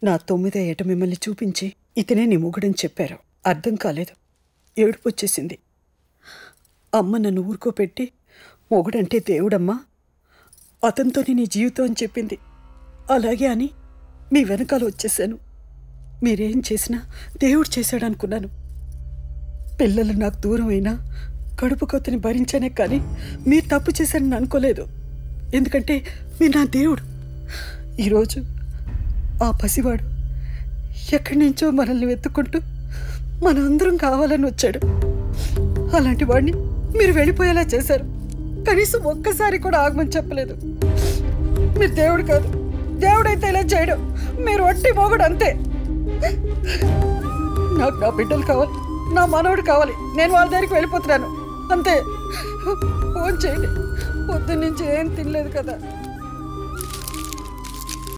నా తొమ్మిదో ఏట మిమ్మల్ని చూపించి ఇతనే నీ మొగుడని చెప్పారు అర్థం కాలేదు ఏడుపు వచ్చేసింది అమ్మ నన్ను ఊరుకోపెట్టి మొగుడంటే దేవుడమ్మా అతనితోనే నీ జీవితం అని చెప్పింది అలాగే అని మీ వెనకాల వచ్చేసాను మీరేం చేసినా దేవుడు చేశాడనుకున్నాను పిల్లలు నాకు దూరం అయినా కడుపు కొత్తని భరించానే కానీ మీరు తప్పు చేశారని అనుకోలేదు ఎందుకంటే మీరు నా దేవుడు ఈరోజు ఆ పసివాడు ఎక్కడి నుంచో మనల్ని వెతుక్కుంటూ మనందరం కావాలని వచ్చాడు అలాంటి వాడిని మీరు వెళ్ళిపోయేలా చేశారు కనీసం ఒక్కసారి కూడా ఆగమని చెప్పలేదు మీరు దేవుడు కాదు దేవుడైతే ఇలా చేయడం మీరు ఒట్టి మొగుడు అంతే నాకు నా బిడ్డలు కావాలి నా మనవడు కావాలి నేను వాళ్ళ దగ్గరికి వెళ్ళిపోతున్నాను అంతే ఫోన్ చేయండి పొద్దున్నుంచి ఏం తినలేదు కదా